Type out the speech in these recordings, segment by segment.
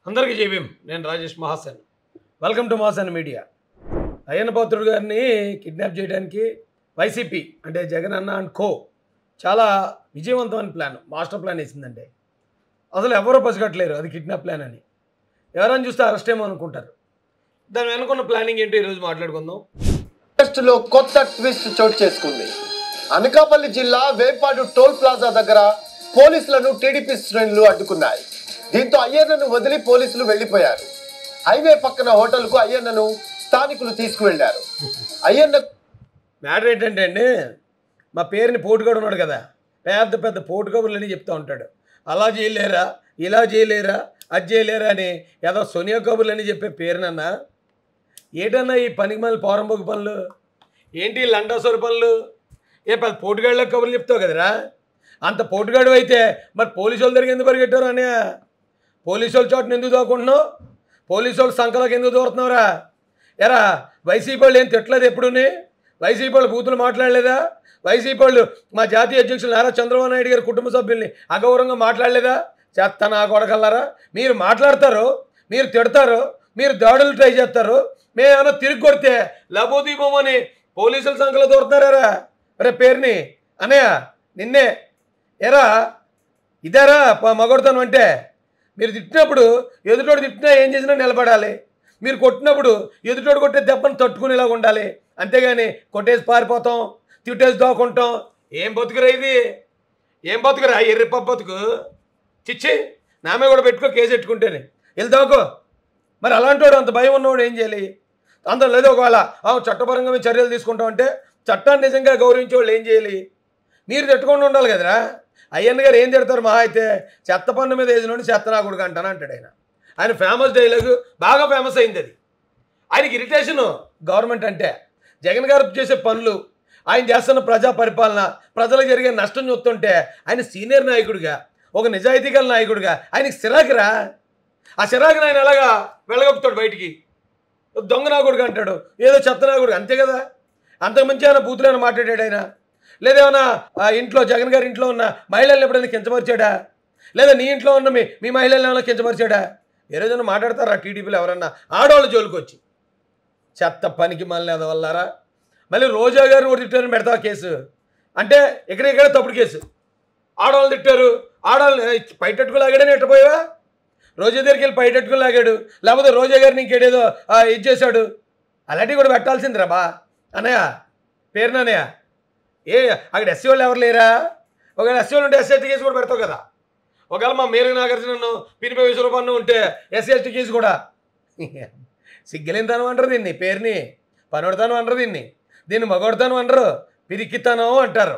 అందరికీ జేబీం నేను Rajesh Mahasan welcome to Mahasan media Ayyanna Patrudu garu kidnap చేయడానికి వైసీపీ అంటే జగన్ అన్న అండ్ కో చాలా విజయవంతమైన ప్లాన్ మాస్టర్ ప్లాన్ వేసిందండి అసలు ఎవరో పసిగట్టలేరు అది కిడ్నాప్ ప్లాన్ అని ఎవరైనా చూస్తే అరెస్ట్ ఏమో అనుకుంటారు దాని వెనుకున్న ప్లానింగ్ ఏంటో ఈరోజు మాట్లాడుకుందాం టెస్ట్ లో కొత్త ట్విస్ట్ చోటు చేసుకుంది అనకాపల్లి జిల్లా వేపాడు టోల్ ప్లాజా దగ్గర పోలీసులను టీడీపీ శ్రేణులు అడ్డుకున్నాయి దీంతో అయ్యన్నను వదిలి పోలీసులు వెళ్లిపోయారు హైవే పక్కన హోటల్కు అయ్యన్నను స్థానికులు తీసుకువెళ్లారు అయ్యన్న మ్యాటర్ ఏంటంటే అండి మా పేరుని పోటుగాడు ఉన్నాడు కదా పెద్ద పెద్ద పోటు కబుర్లు అని చెప్తూ ఉంటాడు అలా చేయలేరా ఇలా చేయలేరా అది చేయలేరా అని ఏదో సోనియా కబుర్లు అని చెప్పే పేరునన్నా ఏంటన్నా ఈ పనికి మళ్ళీ పోరంబోకు పనులు ఏంటి ఈ లండాసోరు పనులు ఏ పెద్ద పోటుగాళ్ళ కబుర్లు చెప్తావు కదరా అంత పోటుగాడు అయితే మరి పోలీసు వాళ్ళ దగ్గర ఎందుకు పరిగెట్టారు అని పోలీసు వాళ్ళ చోటని ఎందుకు దోకుంటున్నావు పోలీసు వాళ్ళ సంఖలకు ఎందుకు దూరుతున్నావురా ఎరా వైసీపీ వాళ్ళు ఏం తిట్టలేదు ఎప్పుడుని వైసీపీ వాళ్ళు బూతులు మాట్లాడలేదా వైసీపీ వాళ్ళు మా జాతీయ అధ్యక్షులు నారా చంద్రబాబు నాయుడు గారి కుటుంబ సభ్యుల్ని అగౌరవంగా మాట్లాడలేదా చెత్త నా కొడకల్లారా మీరు మాట్లాడతారు మీరు తిడతారు మీరు దాడులు ట్రై చేస్తారు మేము ఏమైనా తిరిగి కొడితే లబోదీపమని పోలీసుల సంఖ్యలో దూరుతున్నారా రే పేరుని అనయ్య నిన్నే ఎరా ఇదారా ప- మగొడతాను అంటే మీరు తిట్టినప్పుడు ఎదుటోడు తిట్టినా ఏం చేసినా నిలబడాలి మీరు కొట్టినప్పుడు ఎదుటోడు కొట్టే దెబ్బను తట్టుకునేలాగా ఉండాలి అంతేగాని కొట్టేసి పారిపోతాం తిట్టేసి దోకుంటాం ఏం బతుకురా ఇది ఏం బతుకురా ఎర్రి పప్పు బతుకు చిచ్చి నామే కూడా పెట్టుకో కేసు పెట్టుకుంటేనే వెళ్ళి దోకో మరి అలాంటి వాడు అంత భయం ఉన్నవాడు ఏం చేయాలి అందరూ లేదు ఒకవేళ "ఆ, చట్టపరంగా మేము చర్యలు తీసుకుంటాం అంటే చట్టాన్ని నిజంగా గౌరవించే వాళ్ళు ఏం చేయాలి మీరు తిట్టకుండా ఉండాలి కదరా అయ్యన్న గారు ఏం తిడతారు మహా అయితే చెత్త పన్ను మీద వేసినోడి చెత్త నా కొడుకు అంటాను అంటాడు ఆయన ఆయన ఫేమస్ డైలాగు బాగా ఫేమస్ అయింది అది ఆయనకి ఇరిటేషను గవర్నమెంట్ అంటే జగన్ గారు చేసే పనులు ఆయన చేస్తున్న ప్రజా పరిపాలన ప్రజలకు జరిగే నష్టం చూస్తుంటే ఆయన సీనియర్ నాయకుడిగా ఒక నిజాయితీ గల నాయకుడిగా ఆయనకి సిరాకురా ఆ సిరాకుని ఆయన ఎలాగా వెళ్ళగొప్పుతాడు బయటికి దొంగ నాకుడుగా అంటాడు ఏదో చెత్త నాకుడు అంతే కదా అంతకుమించి ఆయన బూతులైనా మాట్లాడాడు ఆయన లేదా ఏమైనా ఆ ఇంట్లో జగన్ గారి ఇంట్లో ఉన్న మహిళల్ని ఎప్పుడైనా కించపరిచాడా లేదా నీ ఇంట్లో ఉన్న మీ మీ మహిళల్ని ఏమైనా కించపరిచాడా ఏ రోజున మాట్లాడతారా టీడీపీలో ఎవరన్నా ఆడవాళ్ళ జోలికి వచ్చి చెత్త పనికి మళ్ళీ అది వల్లారా మళ్ళీ రోజా గారిని కూడా తిట్టారని పెడతావా కేసు అంటే ఇక్కడ ఇక్కడ తప్పుడు కేసు ఆడవాళ్ళు తిట్టారు ఆడవాళ్ళు పైటట్టుకు లాగాడని ఎట్టపోయావా రోజా దగ్గరికి వెళ్ళి పైటట్టుకు లాగాడు లేకపోతే రోజా గారిని ఇంకేడేదో ఆ, ఇది చేశాడు అలాంటివి కూడా పెట్టాల్సిందిరా బా అన్నయ్య పేరునన్నయ్య ఏ అక్కడ ఎస్సీ వాళ్ళు ఎవరు లేరా ఒకవేళ ఎస్సీ వాళ్ళు ఉంటే ఎస్సీ ఎస్టీ కేసు కూడా పెడతావు కదా ఒకవేళ మా మేరు నాగార్జునను పినిపై విశ్వరూపాన్ని ఉంటే ఎస్సీ ఎస్టీ కేసు కూడా సిగ్గులేనితనం అంటారు దీన్ని పేరుని పనొడతాను అనరు దీన్ని దీన్ని మగొడతాను అనరు పిరికితనం అంటారు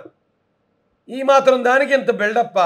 ఈ మాత్రం దానికి ఇంత బిల్డప్పా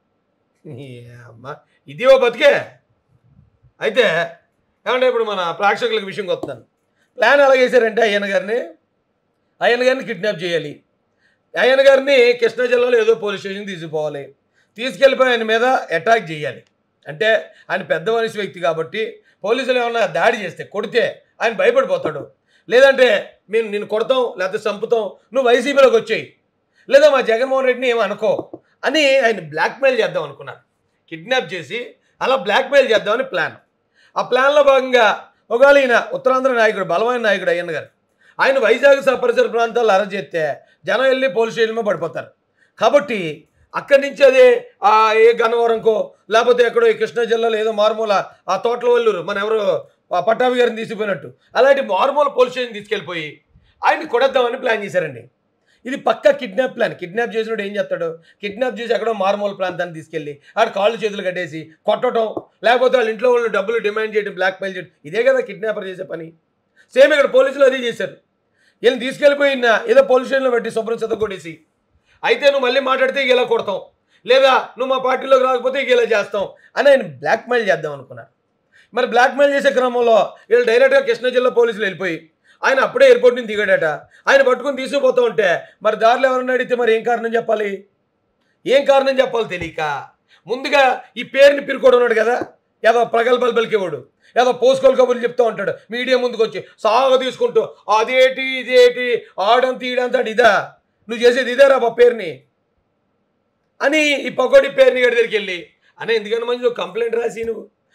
అమ్మా ఇది ఓ బతికే అయితే ఏమంటే ఇప్పుడు మన ప్రేక్షకులకు విషయంకి వస్తాను ప్లాన్ ఎలా చేశారంటే అయ్యన్న గారిని అయ్యన్న గారిని కిడ్నాప్ చేయాలి అయ్యన్న గారిని కృష్ణా జిల్లాలో ఏదో పోలీస్ స్టేషన్ తీసుకుపోవాలి తీసుకెళ్ళిపోయి ఆయన మీద అటాక్ చేయాలి అంటే ఆయన పెద్ద మనిషి వ్యక్తి కాబట్టి పోలీసులు ఏమన్నా దాడి చేస్తే కొడితే ఆయన భయపడిపోతాడు లేదంటే మేము నిన్ను కొడతాం లేకపోతే చంపుతాం నువ్వు వైసీపీలోకి వచ్చేయి లేదా మా జగన్మోహన్ రెడ్డిని ఏమో అనుకో అని ఆయన బ్లాక్మెయిల్ చేద్దాం అనుకున్నారు కిడ్నాప్ చేసి అలా బ్లాక్మెయిల్ చేద్దామని ప్లాన్ ఆ ప్లాన్లో భాగంగా ఒకవేళ ఈయన ఉత్తరాంధ్ర నాయకుడు బలమైన నాయకుడు అయ్యన్న గారు ఆయన వైజాగ్ స- పరిసర ప్రాంతాల్లో అరెస్ట్ చేస్తే జనం వెళ్ళి పోలీస్ స్టేషన్లో పడిపోతారు కాబట్టి అక్కడి నుంచి అదే ఆ ఏ గన్నవరంకో లేకపోతే ఎక్కడో ఈ కృష్ణా జిల్లాలో ఏదో మారుమూల ఆ తోటల వల్లూరు మన ఎవరు ఆ పట్టాభి గారిని తీసుకుపోయినట్టు అలాంటి మారుమూల పోలీస్ స్టేషన్ తీసుకెళ్ళిపోయి ఆయన్ని కొడద్దామని ప్లాన్ చేశారండి ఇది పక్కా కిడ్నాప్ ప్లాన్ కిడ్నాప్ చేసినప్పుడు ఏం చేస్తాడు కిడ్నాప్ చేసి ఎక్కడో మారుమూల ప్రాంతాన్ని తీసుకెళ్ళి ఆడ కాళ్ళు చేతులు కట్టేసి కొట్టడం లేకపోతే వాళ్ళ ఇంట్లో వాళ్ళు డబ్బులు డిమాండ్ చేయడం బ్లాక్మెయిల్ చేయడం ఇదే కదా కిడ్నాపర్ చేసే పని సేమ్ ఇక్కడ పోలీసులు అదే చేశారు వీళ్ళని తీసుకెళ్ళిపోయిన ఏదో పోలీస్ స్టేషన్లో పెట్టి శుభ్రం చెత్త కొట్టేసి అయితే నువ్వు మళ్ళీ మాట్లాడితే ఇక ఇలా కొడతాం లేదా నువ్వు మా పార్టీలోకి రాకపోతే ఇక ఇలా చేస్తాం అని ఆయన బ్లాక్మెయిల్ చేద్దాం అనుకున్నారు మరి బ్లాక్మెయిల్ చేసే క్రమంలో వీళ్ళు డైరెక్ట్గా కృష్ణా జిల్లా పోలీసులు వెళ్ళిపోయి ఆయన అప్పుడే ఎయిర్పోర్ట్ నుంచి దిగాడట ఆయన పట్టుకుని తీసుకుపోతూ ఉంటే మరి దారిలో ఎవరన్నా అడిగితే మరి ఏం కారణం చెప్పాలి ఏం కారణం చెప్పాలి తెలియక ముందుగా ఈ పేరుని పిరుకోడు ఉన్నాడు కదా ఏదో ప్రగల్భాలు పలికేవాడు ఏదో పోసుకోలు కబుర్లు చెప్తూ ఉంటాడు మీడియా ముందుకు వచ్చి సాగ తీసుకుంటూ అదేటి ఇదేటి ఆడంత ఈడంత ఇదా నువ్వు చేసేది ఇదేరా మా పేరుని అని ఈ పకోడి పేరుని గడి దగ్గరికి వెళ్ళి అనే ఎందుకని మంచి నువ్వు కంప్లైంట్ రాసి నువ్వు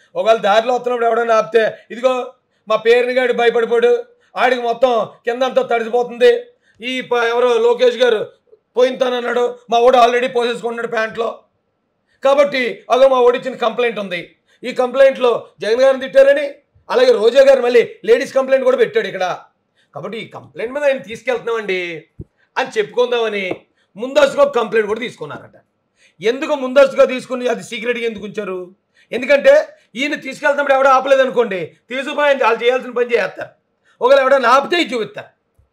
ఒకవేళ దారిలో వస్తున్నప్పుడు ఎవడైనా ఆపితే ఇదిగో మా పేరుని గాడి భయపడిపోడు ఆడికి మొత్తం కిందంతా తడిసిపోతుంది ఈ ప- ఎవరో లోకేష్ గారు పోయింతానన్నాడు మా ఓడు ఆల్రెడీ పోసేసుకుంటున్నాడు ప్యాంట్లో కాబట్టి అగో మా ఓడిచ్చిన కంప్లైంట్ ఉంది ఈ కంప్లైంట్లో జగన్ గారిని తిట్టారని అలాగే రోజా గారు మళ్ళీ లేడీస్ కంప్లైంట్ కూడా పెట్టాడు ఇక్కడ కాబట్టి ఈ కంప్లైంట్ మీద ఆయన తీసుకెళ్తున్నామండి అని చెప్పుకుందామని ముందస్తుగా ఒక కంప్లైంట్ కూడా తీసుకున్నారట ఎందుకు ముందస్తుగా తీసుకుని అది సీక్రెట్గా ఎందుకు ఉంచారు ఎందుకంటే ఈయన తీసుకెళ్తున్నప్పుడు ఎవడో ఆపలేదు అనుకోండి తీసుకుపోయి ఆయన వాళ్ళు చేయాల్సిన పని చేస్తారు ఒకవేళ ఎవడైనా ఆపితే ఇది చూపిస్తారు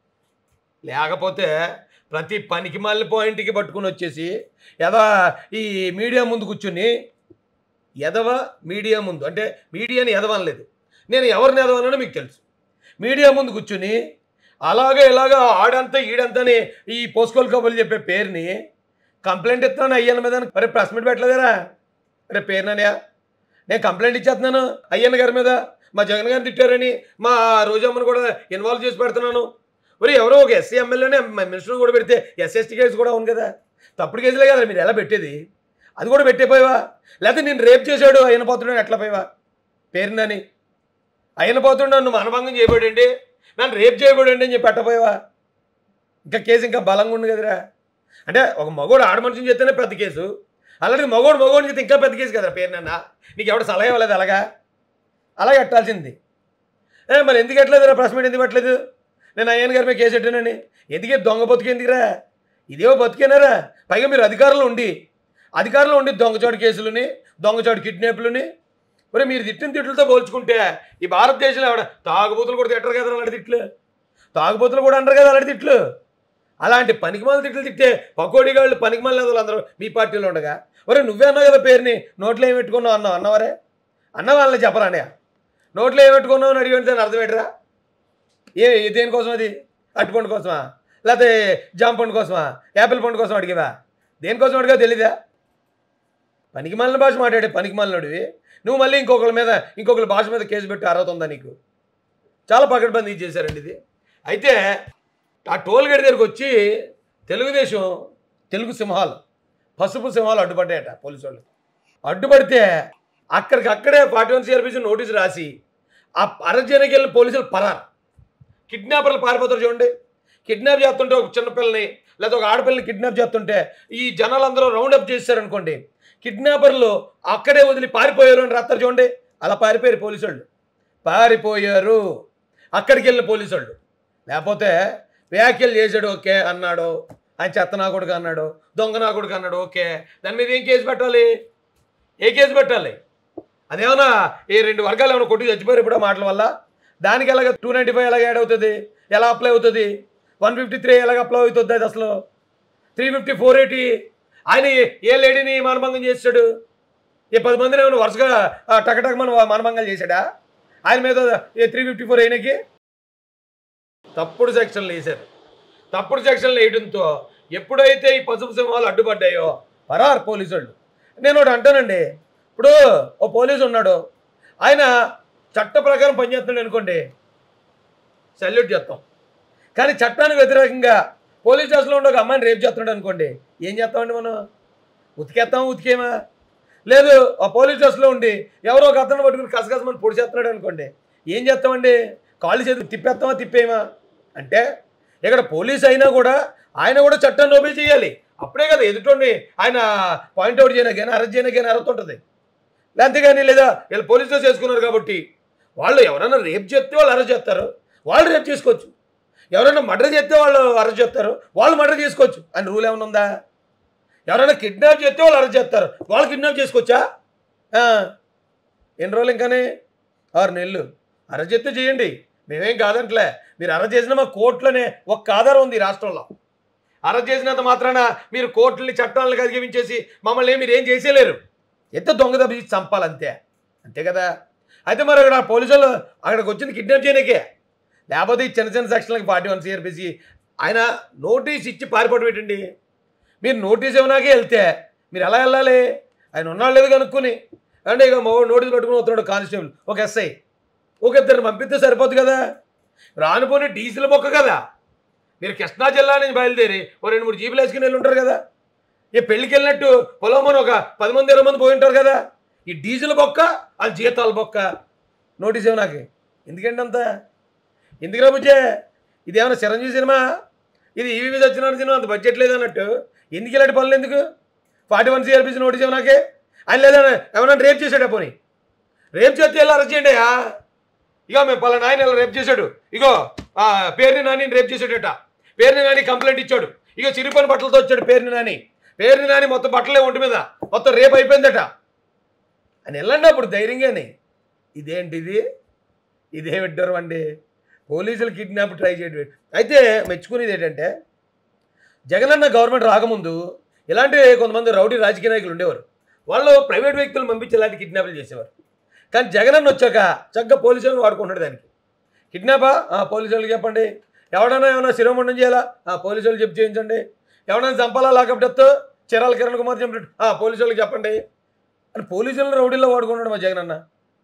లేకపోతే ప్రతి పనికి మళ్ళీ పాయింట్కి పట్టుకుని వచ్చేసి ఎదా ఈ మీడియా ముందు కూర్చుని ఎదవ మీడియా ముందు అంటే మీడియాని ఎదవనలేదు నేను ఎవరిని ఎదవనో మీకు తెలుసు మీడియా ముందు కూర్చుని అలాగే ఇలాగా ఆడంతా ఈడంతని ఈ పోస్కోల్ కబుర్లు చెప్పే పేరుని కంప్లైంట్ ఇస్తున్నాను అయ్యన్న మీద మరి ప్రెస్ మీట్ పెట్టలేదురా అరే పేరుననే నేను కంప్లైంట్ ఇచ్చేస్తున్నాను అయ్యన్న గారి మీద మా జగన్ గారిని తిట్టారని మా రోజమ్మను కూడా ఇన్వాల్వ్ చేసి పెడుతున్నాను మరి ఎవరో ఒక ఎస్సీ ఎమ్మెల్యేనే మినిస్టర్ కూడా పెడితే ఎస్ఎస్టీ కేసు కూడా ఉంది కదా తప్పుడు కేసులే కదా మీరు ఎలా పెట్టేది అది కూడా పెట్టేపోయావా లేకపోతే నేను రేప్ చేశాడు అయ్యన పోతున్నాడు ఎట్లా పోయావా పేరునని అయ్యన పోతుండే నువ్వు మనభంగం చేయబడండి నన్ను రేప్ చేయబడండి అని చెప్పి పెట్టపోయావా ఇంకా కేసు ఇంకా బలంగా ఉంది కదరా అంటే ఒక మగోడు ఆడ మనిషిని చేస్తేనే పెద్ద కేసు అలాంటి మగోడు మగోడిని చేస్తే ఇంకా పెద్ద కేసు కదరా పేరు నాన్న నీకు ఎవడు సలహా ఇవ్వలేదు అలాగా అలాగే ఎట్టాల్సింది ఏ మరి ఎందుకు ఎట్లేదురా ప్రెస్ మీట్ ఎందుకు పెట్టలేదు నేను అయ్యన్ గారి మీద కేసు పెట్టానని ఎందుకే దొంగ బతుకు ఎందుకురా ఇదేవో బతికేనారా పైగా మీరు అధికారంలో ఉండి అధికారంలో ఉండి దొంగచాటు కేసులని దొంగచాటు కిడ్నాప్లని మరి మీరు తిట్టిన తిట్లతో పోల్చుకుంటే ఈ భారతదేశంలో ఎవడ తాగుబోతులు కూడా తిట్టరు కదా అలాంటి తిట్లు తాగుబోతులు కూడా అంటారు కదా అలాంటి తిట్లు అలాంటి పనికిమాల తిట్లు తిట్టే పకోడీగాళ్ళు పనికిమాల నేతలు అందరూ మీ పార్టీలో ఉండగా ఒరే నువ్వే అన్నావు కదా పేరుని నోట్లో ఏం పెట్టుకున్నావు అన్నావు అన్నవరే అన్న వాళ్ళని చెప్పరానే నోట్లో ఏం పెట్టుకున్నావు అని అడిగి దాని అర్థం ఏంటరా ఏ ఏ దేనికోసం అది అట్టుపండు కోసమా లేకపోతే జామ పండు కోసమా యాపిల్ పండు కోసం అడిగేవా దేనికోసం అడిగా తెలీదా పనికి మాలిన భాష మాట్లాడే పనికి మాలినోడివి నువ్వు మళ్ళీ ఇంకొకరి మీద ఇంకొకరి భాష మీద కేసు పెట్టి అర్హత ఉందా నీకు చాలా పకడ్బందీ చేశారండి ఇది అయితే ఆ టోల్ గేట్ దగ్గరికి వచ్చి తెలుగుదేశం తెలుగు సింహాలు పసుపు సింహాలు అడ్డుపడ్డాయట పోలీసు వాళ్ళు అడ్డుపడితే అక్కడికి అక్కడే ఫార్టీ వన్ సిఆర్పిసి నోటీసు రాసి ఆ అరజనకి వెళ్ళిన పోలీసులు పరారు కిడ్నాపర్లు పారిపోతారు చూడండి కిడ్నాప్ చేస్తుంటే ఒక చిన్నపిల్లని లేదా ఒక ఆడపిల్లని కిడ్నాప్ చేస్తుంటే ఈ జనాలందరూ రౌండ్ అప్ చేశారనుకోండి కిడ్నాపర్లు అక్కడే వదిలి పారిపోయారు అని రాస్తారు చూడండి అలా పారిపోయారు పోలీసు వాళ్ళు పారిపోయారు అక్కడికి వెళ్ళిన పోలీసు వాళ్ళు లేకపోతే వ్యాఖ్యలు చేశాడు ఓకే అన్నాడు ఆయన చెత్త నా కొడుకు అన్నాడు దొంగ నా కొడుకు అన్నాడు ఓకే దాని మీద ఏం కేసు పెట్టాలి ఏ కేసు పెట్టాలి అదేమన్నా ఈ రెండు వర్గాలు ఏమైనా కొట్టి చచ్చిపోయారు ఇప్పుడు ఆ మాటల వల్ల దానికి ఎలాగ టూ నైంటీ ఫైవ్ ఎలాగ యాడ్ అవుతుంది ఎలా అప్లై అవుతుంది వన్ ఫిఫ్టీ త్రీ ఎలాగ అప్లై అవుతుంది అది అసలు త్రీ ఫిఫ్టీ ఫోర్ ఎయిటీ ఆయన ఏ- ఏ లేడీని మానభంగం చేశాడు ఏ పది మందిని ఏమైనా వరుసగా ఆ, టకటక మన మానభంగాలు చేశాడా ఆయన మీద ఏ త్రీ ఫిఫ్టీ ఫోర్ అయినకి తప్పుడు సెక్షన్లు వేశారు తప్పుడు సెక్షన్లు వేయడంతో ఎప్పుడైతే ఈ పసుపు సింహాలు అడ్డుపడ్డాయో పరారు పోలీసు వాళ్ళు నేను ఒకటి అంటానండి ఇప్పుడు ఓ పోలీసు ఉన్నాడు ఆయన చట్ట ప్రకారం పనిచేస్తున్నాడు అనుకోండి సల్యూట్ చేస్తాం కానీ చట్టానికి వ్యతిరేకంగా పోలీస్ స్టేషన్లో ఉండే ఒక అమ్మాయిని రేపు చేస్తున్నాడు అనుకోండి ఏం చేస్తామండి మనం ఉతికేస్తాం ఉతికేమా లేదు ఆ పోలీస్ స్టేషన్లో ఉండి ఎవరో ఒక అతను పట్టుకుని కసకసమని పొడి చేస్తున్నాడు అనుకోండి ఏం చేస్తామండి కాళ్ళు చేతులు తిప్పేస్తామా తిప్పేమా అంటే ఇక్కడ పోలీస్ అయినా కూడా ఆయన కూడా చట్టాన్ని ఓబే చేయాలి అప్పుడే కదా ఎదుటోండి ఆయన పాయింట్అవుట్ చేయడానికి అరెస్ట్ చేయడానికి అర్హత ఉంటుంది అంతేగాని లేదా వీళ్ళు పోలీసులో చేసుకున్నారు కాబట్టి వాళ్ళు ఎవరైనా రేప్ చేస్తే వాళ్ళు అరెస్ట్ చేస్తారు వాళ్ళు రేప్ చేసుకోవచ్చు ఎవరైనా మర్డర్ చేస్తే వాళ్ళు అరెస్ట్ చేస్తారు వాళ్ళు మర్డర్ చేసుకోవచ్చు అని రూల్ ఏమైనా ఉందా ఎవరైనా కిడ్నాప్ చేస్తే వాళ్ళు అరెస్ట్ చేస్తారు వాళ్ళు కిడ్నాప్ చేసుకోవచ్చా ఆ. ఎన్ని రోజులు ఇంకానే ఆరు నెలలు అరెస్ట్ చేస్తే చేయండి మేమేం కాదంటలే మీరు అరెస్ట్ చేసిన మా కోర్టులోనే ఒక్క ఆధారం ఉంది ఈ రాష్ట్రంలో అరెస్ట్ చేసినంత మాత్రాన మీరు కోర్టుని చట్టాలను అధిగమించేసి మమ్మల్ని మీరు ఏం చేసేయలేరు ఎంత దొంగ దెబ్బ చంపాలంతే అంతే కదా అయితే మరి అక్కడ పోలీసులు అక్కడికి వచ్చింది కిడ్నాప్ చేయడానికే లేకపోతే ఈ చిన్న చిన్న సెక్షన్లకి పార్టీ వన్ సిఆర్పిసి ఆయన నోటీస్ ఇచ్చి పారిపోవడం ఏంటండి మీరు నోటీస్ ఇవ్వనాకే వెళ్తే మీరు ఎలా వెళ్ళాలి ఆయన ఉన్నాడు లేదు కనుక్కొని అంటే ఇక మగ నోటీస్ పట్టుకుని వస్తున్నాడు కానిస్టేబుల్ ఒక ఎస్ఐ ఒక ఇద్దరు పంపిస్తే సరిపోదు కదా రానుపోని డీజిల్ బొక్క కదా మీరు కృష్ణా జిల్లా నుంచి బయలుదేరి ఓ రెండు మూడు జీపులు వేసుకుని వెళ్ళి ఉంటారు కదా ఏ పెళ్ళికి వెళ్ళినట్టు పొలం ఒక పది మంది ఇరవై మంది పోయి ఉంటారు కదా ఈ డీజిల్ బొక్క వాళ్ళ జీతాల బొక్క నోటీస్ ఇవ్వ నాకు ఎందుకంటే అంత ఎందుకురా బుజ్జే ఇదేమైనా చిరంజీవి సినిమా ఇది ఈవీ సత్యనారాయణ సినిమా అంత బడ్జెట్ లేదు అన్నట్టు ఎందుకు ఇలాంటి పనులు ఎందుకు ఫార్టీ వన్ సిఆర్పిసి నోటీస్ ఇవ్వ నాకే ఆయన లేదా ఏమన్నా రేప్ చేశాడా పోనీ రేప్ చేస్తే ఎలా అరెస్ట్ చేయండి అయ్యా ఇగో మేము పలానా ఆయన ఇలా రేప్ చేశాడు ఇగో ఆ, పేరుని నాని రేప్ చేశాడట పేరుని నాని కంప్లైంట్ ఇచ్చాడు ఇగో చిరిగిపోయిన బట్టలతో వచ్చాడు పేరుని నాని పేరుని నాని మొత్తం బట్టలే ఒంటి మీద మొత్తం రేప్ అయిపోయిందట అని వెళ్ళండి అప్పుడు ధైర్యంగానే ఇదేంటిది ఇదేమిట్టారు అండి పోలీసులు కిడ్నాప్ ట్రై చేయడం అయితే మెచ్చుకునేది ఏంటంటే జగనన్న గవర్నమెంట్ రాకముందు ఇలాంటి కొంతమంది రౌడీ రాజకీయ నాయకులు ఉండేవారు వాళ్ళు ప్రైవేట్ వ్యక్తులు పంపించి ఇలాంటి కిడ్నాప్లు చేసేవారు కానీ జగనన్న వచ్చాక చక్కగా పోలీసులను వాడుకుంటాడు దానికి కిడ్నాపా ఆ, పోలీసు వాళ్ళకి చెప్పండి ఎవడన్నా ఏమైనా శిరోమండం చేయాలా ఆ, పోలీసు వాళ్ళు చెప్పి చేయించండి ఎవడన్నా చంపాలా లాకప్ డెత్ చిరాల కిరణ్ కుమార్ చెప్పినట్టు ఆ, పోలీసు వాళ్ళకి చెప్పండి అని పోలీసులను రౌడీల్లో వాడుకున్నాడు మా జగనన్న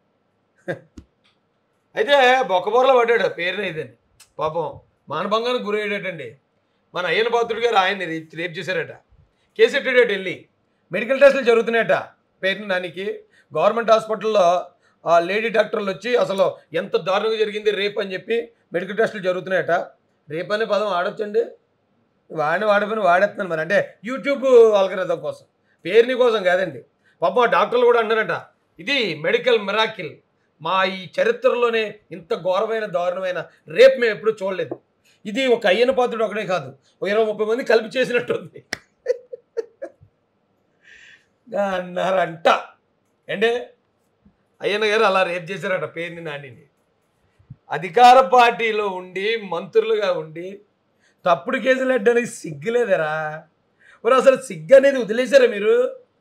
అయితే బొక్కబోరలో పడ్డాడు పేరున ఇదని పాపం మానభంగానికి గురయ్యాడటండి మన అయ్యన పాత్రుడు గారు ఆయన్ని రేప్ రేప్ చేశారట కేసు ఎట్టాడట వెళ్ళి మెడికల్ టెస్టులు జరుగుతున్నాయట పేరుని నానికి గవర్నమెంట్ హాస్పిటల్లో ఆ లేడీ డాక్టర్లు వచ్చి అసలు ఎంత దారుణంగా జరిగింది రేప్ అని చెప్పి మెడికల్ టెస్టులు జరుగుతున్నాయట రేప్ అనే పదం ఆడొచ్చండి వాడిని వాడిపోయిన వాడేస్తున్నాను మరి అంటే యూట్యూబ్ అల్గరిథం కోసం పేరుని కోసం కాదండి పాపం ఆ డాక్టర్లు కూడా అన్నారట ఇది మెడికల్ మిరాకిల్ మా ఈ చరిత్రలోనే ఇంత ఘోరమైన దారుణమైన రేప్ మేము ఎప్పుడూ చూడలేదు ఇది ఒక అయ్యన పాత్రుడు ఒకడే కాదు ఒక ఇరవై ముప్పై మంది కలిపి చేసినట్టు ఉంది అన్నారంట అంటే అయ్యన్న గారు అలా రేప్ చేశారట పేరుని నానిని అధికార పార్టీలో ఉండి మంత్రులుగా ఉండి తప్పుడు కేసులు పెట్టడానికి సిగ్గులేదరా మరి అసలు సిగ్గు అనేది వదిలేశారా మీరు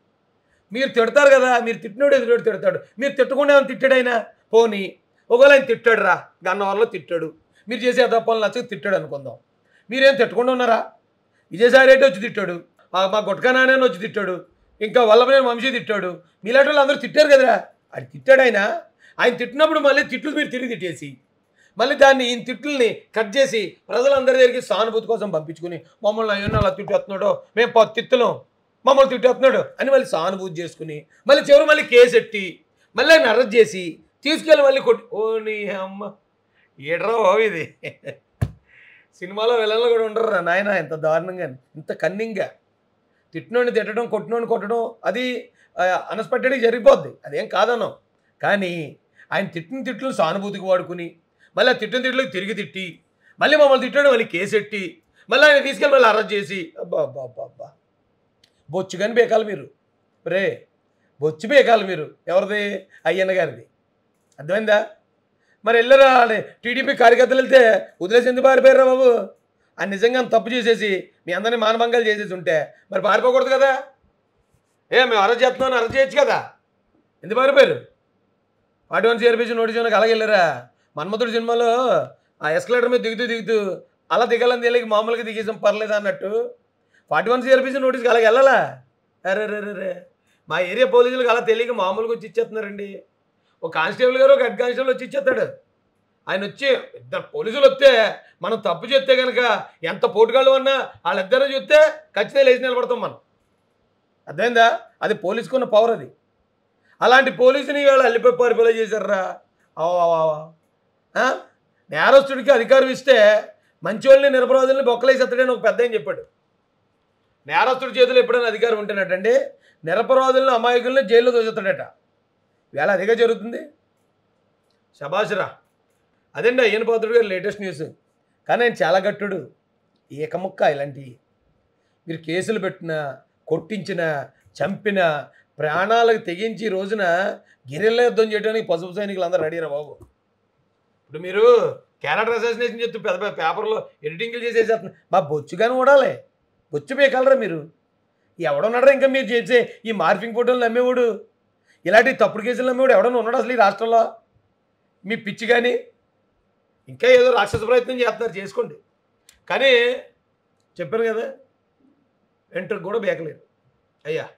మీరు తిడతారు కదా మీరు తిట్టినోడు ఎదురోడు తిడతాడు మీరు తిట్టకుండా ఏమైనా తిట్టాడు ఆయన పోనీ ఒకవేళ ఆయన తిట్టాడు రా గన్నవరంలో తిట్టాడు మీరు చేసే తప్పని నచ్చక తిట్టాడు అనుకుందాం మీరేం తిట్టకుండా ఉన్నారా విజయసాయి రెడ్డి వచ్చి తిట్టాడు ఆ మా గుట్కా నారాయణ వచ్చి తిట్టాడు ఇంకా వల్లభనేని వంశీ తిట్టాడు మీలాంటి వాళ్ళు అందరూ తిట్టారు కదరా అది తిట్టాడు ఆయన ఆయన తిట్టినప్పుడు మళ్ళీ తిట్లు మీరు తిరిగి తిట్టేసి మళ్ళీ దాన్ని ఈయన తిట్లని కట్ చేసి ప్రజలందరి దగ్గరికి సానుభూతి కోసం పంపించుకుని మమ్మల్ని అయ్యో అలా తిట్టేస్తున్నాడో మేము ప- తిట్టలేం మమ్మల్ని తిట్టేస్తున్నాడు అని మళ్ళీ సానుభూతి చేసుకుని మళ్ళీ చివరి మళ్ళీ కేసు ఎట్టి మళ్ళీ ఆయన అరెస్ట్ చేసి తీసుకెళ్ళి మళ్ళీ కొట్టి ఓ నీ అమ్మ ఏడ్రా బాబు ఇది సినిమాలో విలన్లు కూడా ఉండరు నాయన ఇంత దారుణంగా ఇంత కన్నింగ్గా తిట్టినోడిని తిట్టడం కొట్టినోడిని కొట్టడం అది అన్ఎక్స్పెక్టెడ్గా జరిగిపోద్ది అదేం కాదన్నాం కానీ ఆయన తిట్టిన తిట్లు సానుభూతికి వాడుకుని మళ్ళీ ఆ తిట్టిన తిట్లకు తిరిగి తిట్టి మళ్ళీ మమ్మల్ని తిట్టాడు మళ్ళీ కేసు ఎట్టి మళ్ళీ ఆయన తీసుకెళ్ళి మళ్ళీ అరెస్ట్ చేసి అబ్బా అబ్బా అబ్బా అబ్బా బొచ్చు కానీ బేకాలి మీరు రే బొచ్చు బేకాలి మీరు ఎవరిది అయ్యన్న గారిది అర్థమైందా మరి వెళ్ళరా టీడీపీ కార్యకర్తలు వెళ్తే వదిలేసి ఎందుకు పారిపోయారా బాబు ఆయన నిజంగా అంత తప్పు చేసేసి మీ అందరినీ మానభంగాలు చేసేసి ఉంటే మరి పారిపోకూడదు కదా ఏ మేము అరెస్ట్ చేస్తున్నాను అరెస్ట్ చేయొచ్చు కదా ఎందుకు పారిపోయారు ఫార్టీ వన్ సిఆర్పిసి నోటీస్ ఇవ్వడానికి అలాగే వెళ్ళారా మన్మధుడు సినిమాలో ఆ ఎస్కలేటర్ మీద దిగుతూ దిగుతూ అలా దిగాలని తెలియక మామూలుగా దిగేసాం పర్లేదు అన్నట్టు ఫార్టీ వన్ సిఆర్పిసి నోటీస్కి అలాగే వెళ్ళాలా అరే రే రే రే మా ఏరియా పోలీసులకు అలా తెలియక మామూలుగా వచ్చి ఇచ్చేస్తున్నారండి ఒక కానిస్టేబుల్ గారు ఒక హెడ్ కానిస్టేబుల్ వచ్చి ఇచ్చేస్తాడు ఆయన వచ్చి ఇద్దరు పోలీసులు వస్తే మనం తప్పు చేస్తే కనుక ఎంత పోటుగాళ్ళు ఉన్నా వాళ్ళిద్దరూ చూస్తే ఖచ్చితంగా లేచి నిలబడతాం మనం అర్థమైందా అది పోలీసుకున్న పవర్ అది అలాంటి పోలీసుని వాళ్ళు అల్లిపోయి పరిపాలన చేశారా నేరస్తుడికి అధికారం ఇస్తే మంచివాళ్ళని నిరపరాధుల్ని బొక్కలేసేస్తాడని ఒక పెద్ద ఆయన చెప్పాడు నేరస్తుడి చేతిలో ఎప్పుడైనా అధికారం ఉంటేనటండి నిరపరాధులను అమాయకుల్ని జైల్లో దోచేస్తాడట వేళ అదిగా జరుగుతుంది శబాషరా అదండి అయ్యన పాత్రుడు గారి లేటెస్ట్ న్యూస్ కానీ ఆయన చాలా గట్టుడు ఏకముక్క ఇలాంటివి మీరు కేసులు పెట్టిన కొట్టించిన చంపిన ప్రాణాలకు తెగించి ఈ రోజున గిరిల్ల యుద్ధం చేయడానికి పసుపు సైనికులు అందరూ రెడీరా బాబు ఇప్పుడు మీరు క్యారెక్టర్ అసాసినేషన్ చెప్తూ పెద్ద పెద్ద పేపర్లో ఎడిటింగ్లు చేసేసేస్తున్నారు మా బొచ్చుగానే చూడాలి బొచ్చు బేకలరా మీరు ఎవడున్నాడరా ఇంకా మీరు చేసే ఈ మార్ఫింగ్ ఫోటోలు నమ్మేవాడు ఇలాంటి తప్పుడు కేసులు నమ్మేవాడు ఎవడన్నా ఉన్నాడు అసలు ఈ రాష్ట్రంలో మీ పిచ్చి కానీ ఇంకా ఏదో రాక్షస ప్రయత్నం చేస్తున్నారు చేసుకోండి కానీ చెప్పాను కదా ఎంటర్ కూడా బేకలేరు అయ్యా